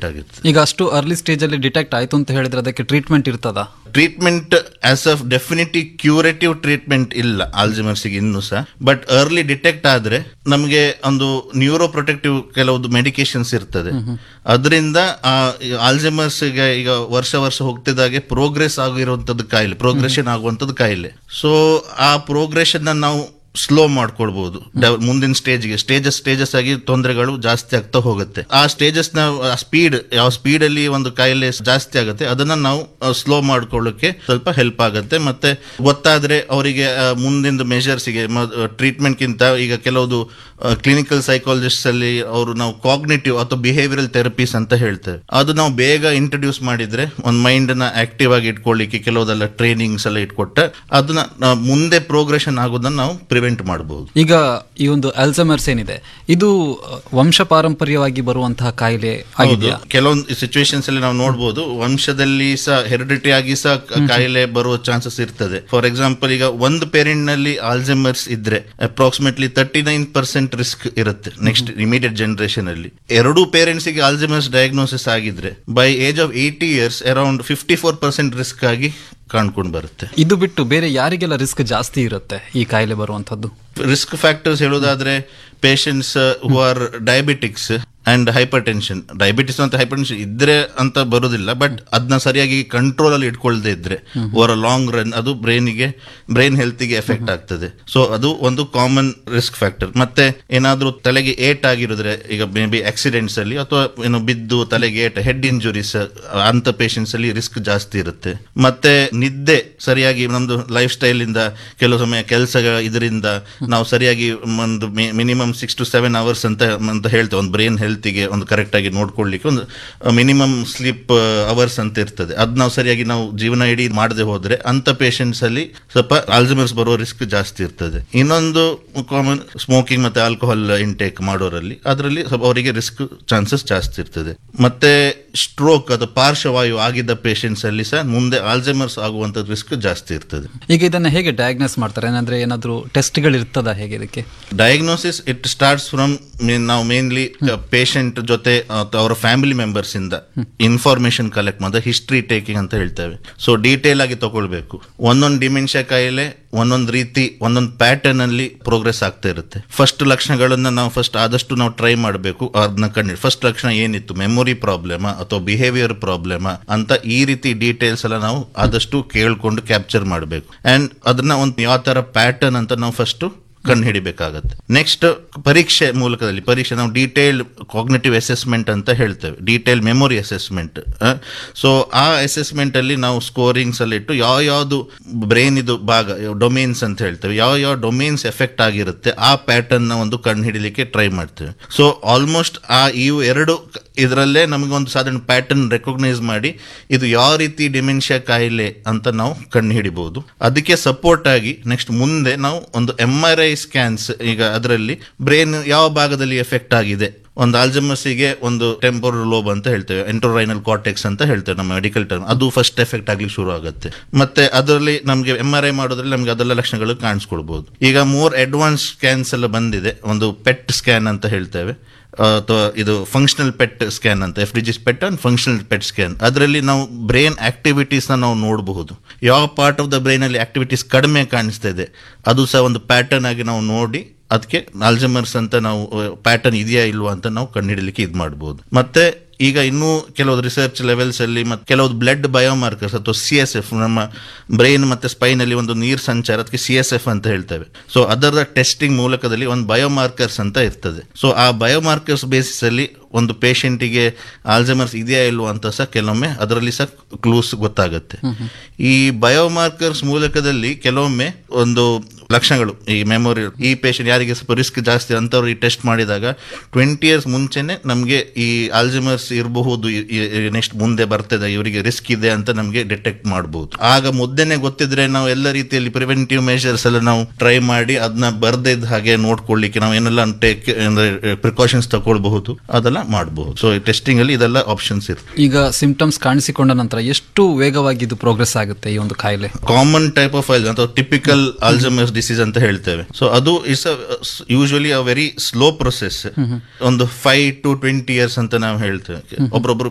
percent ಆಗಿತ್ತು ಈಗ ಅಷ್ಟು ಅರ್ಲಿ ಸ್ಟೇಜ್ ಅಲ್ಲಿ ಡಿಟೆಕ್ಟ್ ಆಯ್ತು ಅಂತ ಹೇಳಿದ್ರೆ ಅದಕ್ಕೆ ಟ್ರೀಟ್ಮೆಂಟ್ ಇರ್ತದಾ treatment as uh definitive curative treatment ಇಲ್ಲ ಆಲ್ಜಿಮರ್ಸ್ಗೆ ಇನ್ನೂ ಸಹ ಬಟ್ ಅರ್ಲಿ ಡಿಟೆಕ್ಟ್ ಆದ್ರೆ ನಮಗೆ ಒಂದು ನ್ಯೂರೋ ಪ್ರೊಟೆಕ್ಟಿವ್ ಕೆಲವೊಂದು ಮೆಡಿಕೇಶನ್ಸ್ ಇರ್ತದೆ ಅದರಿಂದ ಆಲ್ಜಿಮರ್ಸ್ ಈಗ ಈಗ ವರ್ಷ ವರ್ಷ ಹೋಗ್ತಿದ್ದಾಗೆ ಪ್ರೋಗ್ರೆಸ್ ಆಗಿರುವಂತದ್ದು ಕಾಯಿಲೆ ಪ್ರೋಗ್ರೆಷನ್ ಆಗುವಂತದ್ದು ಕಾಯಿಲೆ ಸೊ ಆ ಪ್ರೋಗ್ರೆಷನ್ ನಾವು ಸ್ಲೋ ಮಾಡ್ಕೊಳ್ಬಹುದು ಡೆವ- ಮುಂದಿನ ಸ್ಟೇಜ್ಗೆ ಸ್ಟೇಜಸ್ ಸ್ಟೇಜಸ್ ಆಗಿ ತೊಂದರೆಗಳು ಜಾಸ್ತಿ ಆಗ್ತಾ ಹೋಗುತ್ತೆ ಆ ಸ್ಟೇಜಸ್ ನ ಸ್ಪೀಡ್ ಯಾವ ಸ್ಪೀಡ್ ಅಲ್ಲಿ ಒಂದು ಕಾಯಿಲೆ ಜಾಸ್ತಿ ಆಗುತ್ತೆ ಅದನ್ನ ನಾವು ಸ್ಲೋ ಮಾಡ್ಕೊಳ್ಳೋಕೆ ಸ್ವಲ್ಪ ಹೆಲ್ಪ್ ಆಗುತ್ತೆ ಮತ್ತೆ ಗೊತ್ತಾದ್ರೆ ಅವರಿಗೆ ಮುಂದಿನ ಮೆಷರ್ಸ್ ಗೆ ಟ್ರೀಟ್ಮೆಂಟ್ ಗಿಂತ ಈಗ ಕೆಲವುದು ಕ್ಲಿನಿಕಲ್ ಸೈಕಾಲಜಿಸ್ಟ್ ಅಲ್ಲಿ ಅವರು ನಾವು ಕಾಗ್ನೇಟಿವ್ ಅಥವಾ ಬಿಹೇವಿಯರಲ್ ಥೆರಪೀಸ್ ಅಂತ ಹೇಳ್ತೇವೆ ಅದು ನಾವು ಬೇಗ ಇಂಟ್ರೊಡ್ಯೂಸ್ ಮಾಡಿದ್ರೆ ಒಂದು ಮೈಂಡ್ ನ ಆಕ್ಟಿವ್ ಆಗಿ ಇಟ್ಕೊಳ್ಳಿಕ್ಕೆ ಕೆಲವುದೆಲ್ಲ ಟ್ರೈನಿಂಗ್ಸ್ ಎಲ್ಲ ಇಟ್ಕೊಟ್ಟ ಅದನ್ನ ನಾವು ಮುಂದೆ ಪ್ರೋಗ್ರೆಷನ್ ಆಗೋದನ್ನ ನಾವು ಪ್ರಿವೆಂಟ್ ಮಾಡಬಹುದು ಈಗ ಈ ಒಂದು ಅಲ್ಝಮರ್ಸ್ ಏನಿದೆ ಇದು ಅ, ವಂಶ ಪಾರಂಪರ್ಯವಾಗಿ ಬರುವಂತಹ ಕಾಯಿಲೆ ಆಗಿದೆಯಾ ಕೆಲವೊಂದು ಸಿಚುವೇಶನ್ಸ್ ಅಲ್ಲಿ ನಾವು ನೋಡಬಹುದು ವಂಶದಲ್ಲಿ ಸಹ ಹೆರಿಡಿಟಿ ಆಗಿ ಸಹ ಕ- ಕಾಯಿಲೆ ಬರುವ ಚಾನ್ಸಸ್ ಇರ್ತದೆ ಫಾರ್ ಎಕ್ಸಾಂಪಲ್ ಈಗ ಒಂದು ಪೇರೆಂಟ್ ನಲ್ಲಿ ಆಲ್ಝಮರ್ಸ್ ಇದ್ರೆ approximately thirty nine percent risk ಇರುತ್ತೆ ನೆಕ್ಸ್ಟ್ ಇಮಿಡಿಯೇಟ್ ಜನರೇಷನ್ ಅಲ್ಲಿ ಎರಡೂ ಪೇರೆಂಟ್ಸ್ ಗೆ ಆಲ್ಝಮರ್ಸ್ ಡಯಾಗ್ನೋಸಿಸ್ ಆಗಿದ್ರೆ by age of eighty years around fifty four percent risk ಆಗಿ ಕಾಣ್ಕೊಂಡು ಬರುತ್ತೆ ಇದು ಬಿಟ್ಟು ಬೇರೆ ಯಾರಿಗೆಲ್ಲ ರಿಸ್ಕ್ ಜಾಸ್ತಿ ಇರುತ್ತೆ ಈ ಕಾಯಿಲೆ ಬರುವಂತದ್ದು ರಿಸ್ಕ್ ಫ್ಯಾಕ್ಟರ್ಸ್ ಹೇಳೋದಾದ್ರೆ patients who are diabetics and hypertension diabetes ಅಂತ ಹೈಪರ್ ಟೆನ್ಷನ್ ಇದ್ರೆ ಅಂತ ಬರೋದಿಲ್ಲ ಬಟ್ ಅದನ್ನ ಸರಿಯಾಗಿ ಕಂಟ್ರೋಲ್ ಅಲ್ಲಿ ಇಟ್ಕೊಳ್ದೇ ಇದ್ರೆ ಓವರ್ ಲಾಂಗ್ ರನ್ ಅದು ಬ್ರೈನಿಗೆ ಬ್ರೈನ್ ಹೆಲ್ತ್ಗೆ ಎಫೆಕ್ಟ್ ಆಗ್ತದೆ ಸೊ ಅದು ಒಂದು ಕಾಮನ್ ರಿಸ್ಕ್ ಫ್ಯಾಕ್ಟರ್ ಮತ್ತೆ ಏನಾದ್ರೂ ತಲೆಗೆ ಏಟ್ ಆಗಿರೋದ್ರೆ ಈಗ ಮೇ ಬಿ ಆಕ್ಸಿಡೆಂಟ್ಸ್ ಅಲ್ಲಿ ಅಥವಾ ಏನು ಬಿದ್ದು ತಲೆಗೆ ಏಟ್ ಹೆಡ್ ಇಂಜುರೀಸ್ ಅಂತ ಪೇಷಂಟ್ಸ್ ಅಲ್ಲಿ ರಿಸ್ಕ್ ಜಾಸ್ತಿ ಇರುತ್ತೆ ಮತ್ತೆ ನಿದ್ದೆ ಸರಿಯಾಗಿ ನಮ್ದು ಲೈಫ್ ಸ್ಟೈಲ್ ಇಂದ ಕೆಲವು ಸಮಯ ಕೆಲಸ ಇದರಿಂದ ನಾವು ಸರಿಯಾಗಿ ಒಂದು minimum six to seven hours ಅಂತ ಅಂತ ಹೇಳ್ತೇವೆ ಒಂದು ಬ್ರೈನ್ ಹೆಲ್ತಿಗೆ ಒಂದು ಕರೆಕ್ಟ್ ಆಗಿ ನೋಡ್ಕೊಳ್ಳಿಕ್ಕೆ ಒಂದು ಮಿನಿಮಮ್ ಸ್ಲೀಪ್ ಅವರ್ಸ್ ಅಂತ ಇರ್ತದೆ ಅದ್ ನಾವು ಸರಿಯಾಗಿ ನಾವು ಜೀವನ ಇಡೀ ಮಾಡದೆ ಹೋದ್ರೆ ಅಂತ ಪೇಷಂಟ್ಸ್ ಅಲ್ಲಿ ಸ್ವಲ್ಪ ಆಲ್ಝಮರ್ಸ್ ಬರೋ ರಿಸ್ಕ್ ಜಾಸ್ತಿ ಇರ್ತದೆ ಇನ್ನೊಂದು ಕಾಮನ್ ಸ್ಮೋಕಿಂಗ್ ಮತ್ತೆ ಆಲ್ಕೋಹಾಲ್ ಇಂಟೇಕ್ ಮಾಡೋರಲ್ಲಿ ಅದರಲ್ಲಿ ಸ್ವಲ್ಪ ಅವರಿಗೆ ರಿಸ್ಕ್ ಚಾನ್ಸಸ್ ಜಾಸ್ತಿ ಇರ್ತದೆ ಮತ್ತೆ ಸ್ಟ್ರೋಕ್ ಅಥವಾ ಪಾರ್ಶ್ವವಾಯು ಆಗಿದ್ದ ಪೇಷಂಟ್ಸ್ ಅಲ್ಲಿ ಸಹ ಮುಂದೆ ಆಲ್ಝಮರ್ಸ್ ಆಗುವಂತ ರಿಸ್ಕ್ ಜಾಸ್ತಿ ಇರ್ತದೆ ಈಗ ಇದನ್ನ ಹೇಗೆ ಡಯಾಗ್ನೋಸ್ ಮಾಡ್ತಾರೆ ಏನಂದ್ರೆ ಏನಾದ್ರೂ ಟೆಸ್ಟ್ಗಳು ಇರ್ತದಾ ಹೇಗೆ ಇದಕ್ಕೆ ಡಯಾಗ್ನೋಸಿಸ್ ಇಟ್ ಸ್ಟಾರ್ಟ್ಸ್ ಫ್ರಮ್ ನಾವು ಮೇನ್ಲಿ ಪೇಷಂಟ್ ಜೊತೆ ಅಥವಾ ಅವರ ಫ್ಯಾಮಿಲಿ ಮೆಂಬರ್ಸ್ ಇಂದ ಇನ್ಫಾರ್ಮೇಶನ್ ಕಲೆಕ್ಟ್ ಮಾಡಿದ ಹಿಸ್ಟ್ರಿ ಟೇಕಿಂಗ್ ಅಂತ ಹೇಳ್ತೇವೆ ಸೊ ಡೀಟೇಲ್ ಆಗಿ ತಗೊಳ್ಬೇಕು ಒಂದೊಂದು ಡಿಮೆನ್ಷಿಯಾ ಕಾಯಿಲೆ ಒಂದೊಂದು ರೀತಿ ಒಂದೊಂದು ಪ್ಯಾಟರ್ನ್ ಅಲ್ಲಿ ಪ್ರೋಗ್ರೆಸ್ ಆಗ್ತಾ ಇರುತ್ತೆ ಫಸ್ಟ್ ಲಕ್ಷಣಗಳನ್ನ ನಾವು ಫಸ್ಟ್ ಆದಷ್ಟು ನಾವು ಟ್ರೈ ಮಾಡಬೇಕು ಅದನ್ನ ಕಂಡು ಫಸ್ಟ್ ಲಕ್ಷಣ ಏನಿತ್ತು ಮೆಮೊರಿ ಪ್ರಾಬ್ಲಮ್ ಅಥವಾ ಬಿಹೇವಿಯರ್ ಪ್ರಾಬ್ಲಮ್ ಅಂತ ಈ ರೀತಿ ಡೀಟೇಲ್ಸ್ ಎಲ್ಲ ನಾವು ಆದಷ್ಟು ಕೇಳ್ಕೊಂಡು ಕ್ಯಾಪ್ಚರ್ ಮಾಡಬೇಕು ಅಂಡ್ ಅದನ್ನ ಒಂದು ಯಾವ ತರ ಪ್ಯಾಟರ್ನ್ ಅಂತ ನಾವು ಫಸ್ಟ್ ಕಂಡು ಹಿಡಿಬೇಕಾಗತ್ತೆ ನೆಕ್ಸ್ಟ್ ಪರೀಕ್ಷೆ ಮೂಲಕದಲ್ಲಿ ಪರೀಕ್ಷೆ ನಾವು ಡೀಟೇಲ್ ಕಾಗ್ನೇಟಿವ್ ಅಸೆಸ್ಮೆಂಟ್ ಅಂತ ಹೇಳ್ತೇವೆ ಡೀಟೇಲ್ ಮೆಮೊರಿ ಅಸೆಸ್ಮೆಂಟ್ ಸೊ ಆ ಅಸೆಸ್ಮೆಂಟ್ ಅಲ್ಲಿ ನಾವು ಸ್ಕೋರಿಂಗ್ಸ್ ಅಲ್ಲಿ ಇಟ್ಟು ಯಾವ ಯಾವ್ದು ಬ್ರೈನ್ ಇದು ಭಾಗ ಡೊಮೇನ್ಸ್ ಅಂತ ಹೇಳ್ತೇವೆ ಯಾವ ಯಾವ ಡೊಮೇನ್ಸ್ ಎಫೆಕ್ಟ್ ಆಗಿರುತ್ತೆ ಆ ಪ್ಯಾಟರ್ನ್ ನ ಒಂದು ಕಂಡು ಹಿಡಿಲಿಕ್ಕೆ ಟ್ರೈ ಮಾಡ್ತೇವೆ ಸೊ ಆಲ್ಮೋಸ್ಟ್ ಆ ಇವು ಎರಡು ಇದರಲ್ಲೇ ನಮಗೆ ಒಂದು ಸಾಧಾರಣ ಪ್ಯಾಟರ್ನ್ ರೆಕಗ್ನೈಸ್ ಮಾಡಿ ಇದು ಯಾವ ರೀತಿ ಡಿಮೆನ್ಷಿಯಾ ಕಾಯಿಲೆ ಅಂತ ನಾವು ಕಂಡು ಹಿಡಿಬಹುದು ಅದಕ್ಕೆ ಸಪೋರ್ಟ್ ಆಗಿ ನೆಕ್ಸ್ಟ್ ಮುಂದೆ ನಾವು ಒಂದು ಎಂ ಆರ್ ಐ ಸ್ಕ್ಯಾನ್ಸ್ ಈಗ ಅದರಲ್ಲಿ ಬ್ರೈನ್ ಯಾವ ಭಾಗದಲ್ಲಿ ಎಫೆಕ್ಟ್ ಆಗಿದೆ ಒಂದು ಆಲ್ಜಮಸಿಗೆ ಒಂದು ಟೆಂಪೋರಲ್ ಲೋಬ್ ಅಂತ ಹೇಳ್ತೇವೆ ಎಂಟ್ರೋರೈನಲ್ ಕಾರ್ಟೆಕ್ಸ್ ಅಂತ ಹೇಳ್ತೇವೆ ನಮ್ಮ ಮೆಡಿಕಲ್ ಟರ್ಮ್ ಅದು ಫಸ್ಟ್ ಎಫೆಕ್ಟ್ ಆಗ್ಲಿಕ್ಕೆ ಶುರು ಆಗುತ್ತೆ ಮತ್ತೆ ಅದರಲ್ಲಿ ನಮಗೆ ಎಂ ಆರ್ ಐ ಮಾಡೋದ್ರಲ್ಲಿ ನಮಗೆ ಅದೆಲ್ಲ ಲಕ್ಷಣಗಳು ಕಾಣಿಸ್ಕೊಳ್ಬಹುದು ಈಗ ಮೋರ್ ಅಡ್ವಾನ್ಸ್ ಸ್ಕ್ಯಾನ್ಸ್ ಎಲ್ಲ ಬಂದಿದೆ ಒಂದು ಪೆಟ್ ಸ್ಕ್ಯಾನ್ ಅಂತ ಹೇಳ್ತೇವೆ ಅಥವಾ ಇದು ಫಂಕ್ಷನಲ್ ಪೆಟ್ ಸ್ಕ್ಯಾನ್ ಅಂತ F D G PET and functional PET scan ಅದರಲ್ಲಿ ನಾವು ಬ್ರೈನ್ ಆಕ್ಟಿವಿಟೀಸ್ ನ ನಾವು ನೋಡಬಹುದು ಯಾವ ಪಾರ್ಟ್ ಆಫ್ ದ ಬ್ರೈನ್ ಅಲ್ಲಿ ಆಕ್ಟಿವಿಟೀಸ್ ಕಡಿಮೆ ಕಾಣಿಸ್ತಾ ಇದೆ ಅದು ಸಹ ಒಂದು ಪ್ಯಾಟರ್ನ್ ಆಗಿ ನಾವು ನೋಡಿ ಅದಕ್ಕೆ ಆಲ್ಜಮರ್ಸ್ ಅಂತ ನಾವು ಪ್ಯಾಟರ್ನ್ ಇದೆಯಾ ಇಲ್ವಾ ಅಂತ ನಾವು ಕಂಡುಹಿಡಲಿಕ್ಕೆ ಇದು ಮಾಡಬಹುದು ಮತ್ತೆ ಈಗ ಇನ್ನೂ ಕೆಲವು ರಿಸರ್ಚ್ ಲೆವೆಲ್ಸ್ ಅಲ್ಲಿ ಮತ್ತೆ ಕೆಲವು ಬ್ಲಡ್ ಬಯೋಮಾರ್ಕರ್ಸ್ ಅಥವಾ ಸಿ ಎಸ್ ಎಫ್ ನಮ್ಮ ಬ್ರೈನ್ ಮತ್ತೆ ಸ್ಪೈನ್ ಅಲ್ಲಿ ಒಂದು ನೀರ್ ಸಂಚಾರ ಅದಕ್ಕೆ ಸಿ ಎಸ್ ಎಫ್ ಅಂತ ಹೇಳ್ತೇವೆ ಸೊ ಅದರ ಟೆಸ್ಟಿಂಗ್ ಮೂಲಕದಲ್ಲಿ ಒಂದು ಬಯೋಮಾರ್ಕರ್ಸ್ ಅಂತ ಇರ್ತದೆ ಸೊ ಆ ಬಯೋಮಾರ್ಕರ್ಸ್ ಬೇಸಿಸ್ ಅಲ್ಲಿ ಒಂದು ಪೇಷಂಟಿಗೆ ಆಲ್ಝಮರ್ಸ್ ಇದೆಯಾ ಇಲ್ವಾ ಅಂತ ಸಹ ಕೆಲವೊಮ್ಮೆ ಅದರಲ್ಲಿ ಸಹ ಕ್ಲೂಸ್ ಗೊತ್ತಾಗುತ್ತೆ ಈ ಬಯೋಮಾರ್ಕರ್ಸ್ ಮೂಲಕದಲ್ಲಿ ಕೆಲವೊಮ್ಮೆ ಒಂದು ಲಕ್ಷಣಗಳು ಈ ಮೆಮೊರಿ ಈ ಪೇಷಂಟ್ ಯಾರಿಗೆ ಸ್ವಲ್ಪ ರಿಸ್ಕ್ ಜಾಸ್ತಿ ಅಂತವ್ರು ಈ ಟೆಸ್ಟ್ ಮಾಡಿದಾಗ ಟ್ವೆಂಟಿ ಇಯರ್ಸ್ ಮುಂಚೆನೆ ನಮಗೆ ಈ ಆಲ್ಜಿಮರ್ಸ್ ಇರಬಹುದು ನೆಕ್ಸ್ಟ್ ಮುಂದೆ ಬರ್ತದೆ ಇವರಿಗೆ ರಿಸ್ಕ್ ಇದೆ ಅಂತ ನಮಗೆ ಡಿಟೆಕ್ಟ್ ಮಾಡಬಹುದು ಆಗ ಮುದ್ದೆನೆ ಗೊತ್ತಿದ್ರೆ ನಾವು ಎಲ್ಲ ರೀತಿಯಲ್ಲಿ ಪ್ರಿವೆಂಟಿವ್ ಮೆಷರ್ಸ್ ಎಲ್ಲ ನಾವು ಟ್ರೈ ಮಾಡಿ ಅದನ್ನ ಬರ್ದೇ ಇದ್ದ ಹಾಗೆ ನೋಡ್ಕೊಳ್ಳಿಕ್ಕೆ ನಾವು ಏನೆಲ್ಲ ಟೇಕ್ ಅಂದ್ರೆ ಪ್ರಿಕಾಷನ್ಸ್ ತಗೊಳ್ಬಹುದು ಅದೆಲ್ಲ ಮಾಡಬಹುದು ಸೊ ಟೆಸ್ಟಿಂಗ್ ಅಲ್ಲಿ ಇದೆಲ್ಲ ಆಪ್ಷನ್ಸ್ ಇರುತ್ತೆ ಈಗ ಸಿಂಪ್ಟಮ್ಸ್ ಕಾಣಿಸಿಕೊಂಡ ನಂತರ ಎಷ್ಟು ವೇಗವಾಗಿ ಇದು ಪ್ರೋಗ್ರೆಸ್ ಆಗುತ್ತೆ ಈ ಒಂದು ಕಾಯಿಲೆ ಕಾಮನ್ ಟೈಪ್ ಆಫ್ ಆಲ್ ಅಥವಾ ಟಿಪಿಕಲ್ ಆಲ್ಜಮರ್ಸ್ ಡಿಸೀಸ್ ಅಂತ ಹೇಳ್ತೇವೆ ಸೊ ಅದು is usually uh very slow process ಒಂದು ಫೈವ್ ಟು ಟ್ವೆಂಟಿ ಇಯರ್ಸ್ ಅಂತ ನಾವು ಹೇಳ್ತೇವೆ ಒಬ್ಬರೊಬ್ರು